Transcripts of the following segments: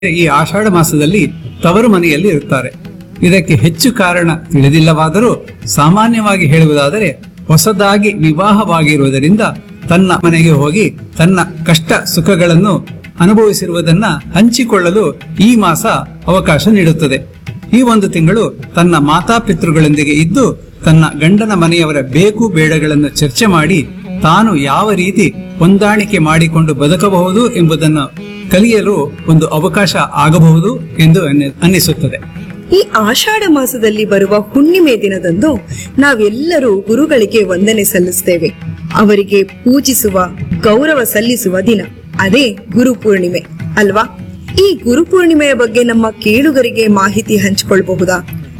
ಈ ಆಷಾಢ ಮಾಸದಲ್ಲಿ ತವರು ಮನೆಯಲ್ಲಿ ಇರುತ್ತಾರೆ ಇದಕ್ಕೆ ಹೆಚ್ಚು ಕಾರಣ ತಿಳಿದಿಲ್ಲವಾದರೂ ಸಾಮಾನ್ಯವಾಗಿ ಹೇಳುವುದಾದರೆ ಹೊಸದಾಗಿ ವಿವಾಹವಾಗಿರುವುದರಿಂದ ತನ್ನ ಮನೆಗೆ ಹೋಗಿ ತನ್ನ ಕಷ್ಟ ಸುಖಗಳನ್ನು ಅನುಭವಿಸಿರುವುದನ್ನ ಹಂಚಿಕೊಳ್ಳಲು ಈ ಮಾಸ ಅವಕಾಶ ನೀಡುತ್ತದೆ ಈ ಒಂದು ತಿಂಗಳು ತನ್ನ ಮಾತಾಪಿತೃಗಳೊಂದಿಗೆ ಇದ್ದು ತನ್ನ ಗಂಡನ ಮನೆಯವರ ಬೇಕು ಬೇಡಗಳನ್ನು ಚರ್ಚೆ ಮಾಡಿ ತಾನು ಯಾವ ರೀತಿ ಹೊಂದಾಣಿಕೆ ಮಾಡಿಕೊಂಡು ಬದುಕಬಹುದು ಎಂಬುದನ್ನು ಕಲಿಯಲು ಒಂದು ಅವಕಾಶ ಆಗಬಹುದು ಎಂದು ಅನ್ನಿ- ಅನ್ನಿಸುತ್ತದೆ ಈ ಆಷಾಢ ಮಾಸದಲ್ಲಿ ಬರುವ ಹುಣ್ಣಿಮೆ ದಿನದಂದು ನಾವೆಲ್ಲರೂ ಗುರುಗಳಿಗೆ ವಂದನೆ ಸಲ್ಲಿಸ್ತೇವೆ ಅವರಿಗೆ ಪೂಜಿಸುವ ಗೌರವ ಸಲ್ಲಿಸುವ ದಿನ ಅದೇ ಗುರು ಪೂರ್ಣಿಮೆ ಅಲ್ವಾ ಈ ಗುರು ಪೂರ್ಣಿಮೆಯ ಬಗ್ಗೆ ನಮ್ಮ ಕೇಳುಗರಿಗೆ ಮಾಹಿತಿ ಹಂಚಿಕೊಳ್ಬಹುದಾ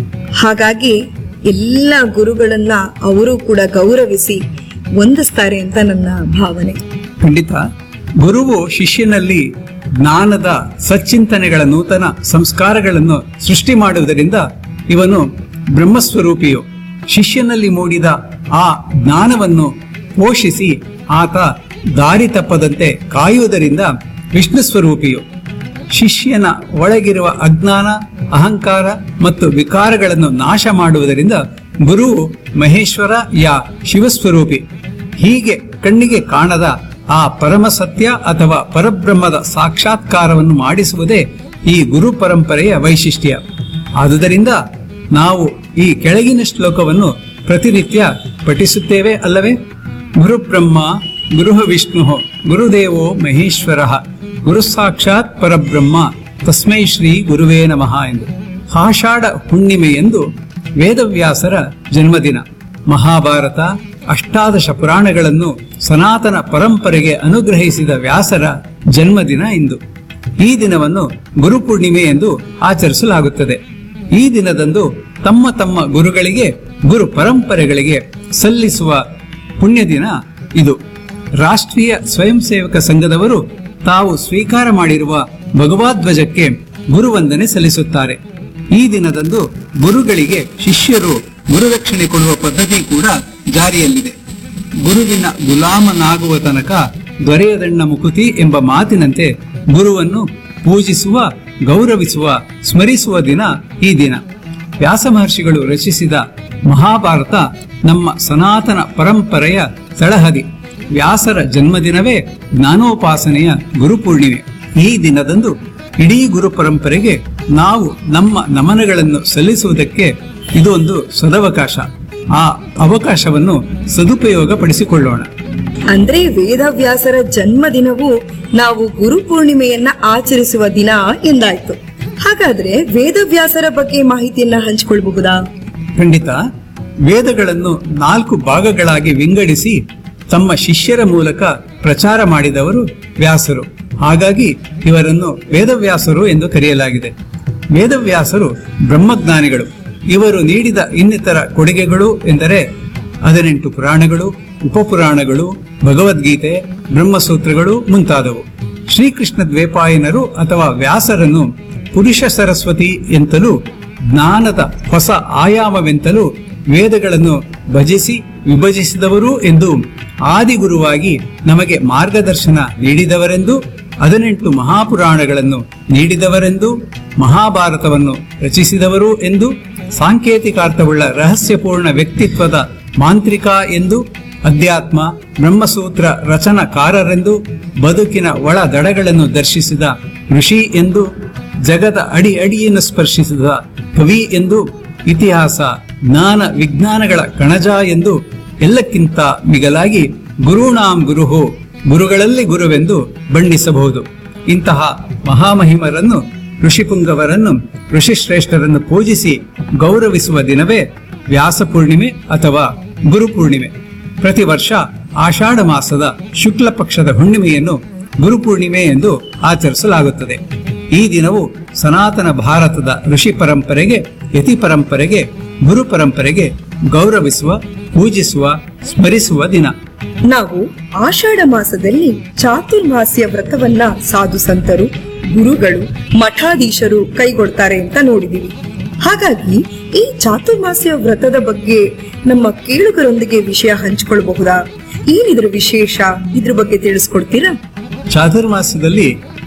ಹಾಗಾಗಿ ಎಲ್ಲ ಗುರುಗಳನ್ನ ಅವರು ಕೂಡ ಗೌರವಿಸಿ ವಂದಿಸ್ತಾರೆ ಅಂತ ನನ್ನ ಭಾವನೆ ಖಂಡಿತ ಗುರುವು ಶಿಷ್ಯನಲ್ಲಿ ಜ್ಞಾನದ ಸಚ್ಚಿಂತನೆಗಳ ನೂತನ ಸಂಸ್ಕಾರಗಳನ್ನು ಸೃಷ್ಟಿ ಮಾಡುವುದರಿಂದ ಇವನು ಬ್ರಹ್ಮಸ್ವರೂಪಿಯು ಶಿಷ್ಯನಲ್ಲಿ ಮೂಡಿದ ಆ ಜ್ಞಾನವನ್ನು ಪೋಷಿಸಿ ಆತ ದಾರಿ ತಪ್ಪದಂತೆ ಕಾಯುವುದರಿಂದ ವಿಷ್ಣು ಸ್ವರೂಪಿಯು ಶಿಷ್ಯನ ಒಳಗಿರುವ ಅಜ್ಞಾನ ಅಹಂಕಾರ ಮತ್ತು ವಿಕಾರಗಳನ್ನು ನಾಶ ಮಾಡುವುದರಿಂದ ಗುರುವು ಮಹೇಶ್ವರ ಯಾ ಶಿವಸ್ವರೂಪಿ ಹೀಗೆ ಕಣ್ಣಿಗೆ ಕಾಣದ ಆ ಪರಮ ಸತ್ಯ ಅಥವಾ ಪರಬ್ರಹ್ಮದ ಸಾಕ್ಷಾತ್ಕಾರವನ್ನು ಮಾಡಿಸುವುದೇ ಈ ಗುರು ಪರಂಪರೆಯ ವೈಶಿಷ್ಟ್ಯ ಆದುದರಿಂದ ನಾವು ಈ ಕೆಳಗಿನ ಶ್ಲೋಕವನ್ನು ಪ್ರತಿನಿತ್ಯ ಪಠಿಸುತ್ತೇವೆ ಅಲ್ಲವೇ ಗುರು ಬ್ರಹ್ಮ ಗುರು ವಿಷ್ಣು ಗುರುದೇವೋ ಮಹೇಶ್ವರ ಗುರು ಸಾಕ್ಷಾತ್ ಪರಬ್ರಹ್ಮ ತಸ್ಮೈ ಶ್ರೀ ಗುರುವೇ ನಮಃ ಎಂದು ಆಷಾಢ ಹುಣ್ಣಿಮೆಯೆಂದು ವೇದವ್ಯಾಸರ ಜನ್ಮದಿನ ಮಹಾಭಾರತ ಅಷ್ಟಾದಶ ಪುರಾಣಗಳನ್ನು ಸನಾತನ ಪರಂಪರೆಗೆ ಅನುಗ್ರಹಿಸಿದ ವ್ಯಾಸರ ಜನ್ಮದಿನ ಇಂದು ಈ ದಿನವನ್ನು ಗುರುಪೂರ್ಣಿಮೆ ಎಂದು ಆಚರಿಸಲಾಗುತ್ತದೆ ಈ ದಿನದಂದು ತಮ್ಮ ತಮ್ಮ ಗುರುಗಳಿಗೆ ಗುರು ಪರಂಪರೆಗಳಿಗೆ ಸಲ್ಲಿಸುವ ಪುಣ್ಯ ದಿನ ಇದು ರಾಷ್ಟ್ರೀಯ ಸ್ವಯಂ ಸೇವಕ ಸಂಘದವರು ತಾವು ಸ್ವೀಕಾರ ಮಾಡಿರುವ ಭಗವದ್ಧ್ವಜಕ್ಕೆ ಗುರುವಂದನೆ ಸಲ್ಲಿಸುತ್ತಾರೆ ಈ ದಿನದಂದು ಗುರುಗಳಿಗೆ ಶಿಷ್ಯರು ಗುರುರಕ್ಷಣೆ ಕೊಡುವ ಪದ್ಧತಿ ಕೂಡ ಜಾರಿಯಲ್ಲಿದೆ ಗುರುವಿನ ಗುಲಾಮನಾಗುವ ತನಕ ದೊರೆಯದಣ್ಣ ಮುಕುತಿ ಎಂಬ ಮಾತಿನಂತೆ ಗುರುವನ್ನು ಪೂಜಿಸುವ ಗೌರವಿಸುವ ಸ್ಮರಿಸುವ ದಿನ ಈ ದಿನ ವ್ಯಾಸ ಮಹರ್ಷಿಗಳು ರಚಿಸಿದ ಮಹಾಭಾರತ ನಮ್ಮ ಸನಾತನ ಪರಂಪರೆಯ ತಳಹದಿ ವ್ಯಾಸರ ಜನ್ಮದಿನವೇ ಜ್ಞಾನೋಪಾಸನೆಯ ಗುರುಪೂರ್ಣಿಮೆ ಈ ದಿನದಂದು ಇಡೀ ಗುರು ಪರಂಪರೆಗೆ ನಾವು ನಮ್ಮ ನಮನಗಳನ್ನು ಸಲ್ಲಿಸುವುದಕ್ಕೆ ಇದು ಒಂದು ಸದವಕಾಶ ಆ ಅವಕಾಶವನ್ನು ಸದುಪಯೋಗ ಪಡಿಸಿಕೊಳ್ಳೋಣ ಅಂದ್ರೆ ವೇದವ್ಯಾಸರ ಜನ್ಮದಿನವು ನಾವು ಗುರು ಪೂರ್ಣಿಮೆಯನ್ನ ಆಚರಿಸುವ ದಿನ ಎಂದಾಯ್ತು ಹಾಗಾದ್ರೆ ವೇದವ್ಯಾಸರ ಬಗ್ಗೆ ಮಾಹಿತಿಯನ್ನ ಹಂಚಿಕೊಳ್ಬಹುದಾ ಖಂಡಿತ ವೇದಗಳನ್ನು ನಾಲ್ಕು ಭಾಗಗಳಾಗಿ ವಿಂಗಡಿಸಿ ತಮ್ಮ ಶಿಷ್ಯರ ಮೂಲಕ ಪ್ರಚಾರ ಮಾಡಿದವರು ವ್ಯಾಸರು ಹಾಗಾಗಿ ಇವರನ್ನು ವೇದವ್ಯಾಸರು ಎಂದು ಕರೆಯಲಾಗಿದೆ ವೇದವ್ಯಾಸರು ಬ್ರಹ್ಮಜ್ಞಾನಿಗಳು ಇವರು ನೀಡಿದ ಇನ್ನಿತರ ಕೊಡುಗೆಗಳು ಎಂದರೆ ಹದಿನೆಂಟು ಪುರಾಣಗಳು ಉಪಪುರಾಣಗಳು ಭಗವದ್ಗೀತೆ ಬ್ರಹ್ಮಸೂತ್ರಗಳು ಮುಂತಾದವು ಶ್ರೀಕೃಷ್ಣ ದ್ವೇಪಾಯನರು ಅಥವಾ ವ್ಯಾಸರನ್ನು ಪುರುಷ ಸರಸ್ವತಿ ಎಂತಲೂ ಜ್ಞಾನದ ಹೊಸ ಆಯಾಮವೆಂತಲೂ ವೇದಗಳನ್ನು ಭಜಿಸಿ ವಿಭಜಿಸಿದವರು ಎಂದು ಆದಿಗುರುವಾಗಿ ನಮಗೆ ಮಾರ್ಗದರ್ಶನ ನೀಡಿದವರೆಂದು ಹದಿನೆಂಟು ಮಹಾಪುರಾಣಗಳನ್ನು ನೀಡಿದವರೆಂದು ಮಹಾಭಾರತವನ್ನು ರಚಿಸಿದವರು ಎಂದು ಸಾಂಕೇತಿಕಾರ್ಥವುಳ್ಳ ರಹಸ್ಯಪೂರ್ಣ ವ್ಯಕ್ತಿತ್ವದ ಮಾಂತ್ರಿಕ ಎಂದು ಅಧ್ಯಾತ್ಮ ಬ್ರಹ್ಮಸೂತ್ರ ರಚನಕಾರರೆಂದು ಬದುಕಿನ ಒಳ ದಡಗಳನ್ನು ದರ್ಶಿಸಿದ ಋಷಿ ಎಂದು ಜಗದ ಅಡಿ ಅಡಿಯನ್ನು ಸ್ಪರ್ಶಿಸಿದ ಕವಿ ಎಂದು ಇತಿಹಾಸ ಜ್ಞಾನ ವಿಜ್ಞಾನಗಳ ಕಣಜ ಎಂದು ಎಲ್ಲಕ್ಕಿಂತ ಮಿಗಲಾಗಿ ಗುರುಣಾಂ ಗುರುಹು ಗುರುಗಳಲ್ಲಿ ಗುರುವೆಂದು ಬಣ್ಣಿಸಬಹುದು ಇಂತಹ ಮಹಾಮಹಿಮರನ್ನು ಋಷಿಪುಂಗವರನ್ನು ಋಷಿಶ್ರೇಷ್ಠರನ್ನು ಪೂಜಿಸಿ ಗೌರವಿಸುವ ದಿನವೇ ವ್ಯಾಸ ಪೂರ್ಣಿಮೆ ಅಥವಾ ಗುರು ಪೂರ್ಣಿಮೆ ಪ್ರತಿ ವರ್ಷ ಆಷಾಢ ಮಾಸದ ಶುಕ್ಲ ಪಕ್ಷದ ಹುಣ್ಣಿಮೆಯನ್ನು ಗುರುಪೂರ್ಣಿಮೆ ಎಂದು ಆಚರಿಸಲಾಗುತ್ತದೆ ಈ ದಿನವು ಸನಾತನ ಭಾರತದ ಋಷಿ ಪರಂಪರೆಗೆ ಯತಿ ಪರಂಪರೆಗೆ ಗುರು ಪರಂಪರೆಗೆ ಗೌರವಿಸುವ ಪೂಜಿಸುವ ಸ್ಮರಿಸುವ ದಿನ ನಾವು ಆಷಾಢ ಮಾಸದಲ್ಲಿ ಚಾತುರ್ಮಾಸ್ಯ ವ್ರತವನ್ನ ಸಾಧು ಸಂತರು ಗುರುಗಳು ಮಠಾಧೀಶರು ಕೈಗೊಳ್ತಾರೆ ಅಂತ ನೋಡಿದೀವಿ ಹಾಗಾಗಿ ಈ ಚಾತುರ್ಮಾಸ್ಯ ವ್ರತದ ಬಗ್ಗೆ ನಮ್ಮ ಕೇಳುಗರೊಂದಿಗೆ ವಿಷಯ ಹಂಚಿಕೊಳ್ಬಹುದಾ ಏನಿದ್ರ ವಿಶೇಷ ಇದ್ರ ಬಗ್ಗೆ ತಿಳಿಸ್ಕೊಡ್ತೀರಾ ಚಾತುರ್ಮಾಸ್ಯದಲ್ಲಿ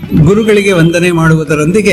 ಗುರುಗಳಿಗೆ ವಂದನೆ ಮಾಡುವುದರೊಂದಿಗೆ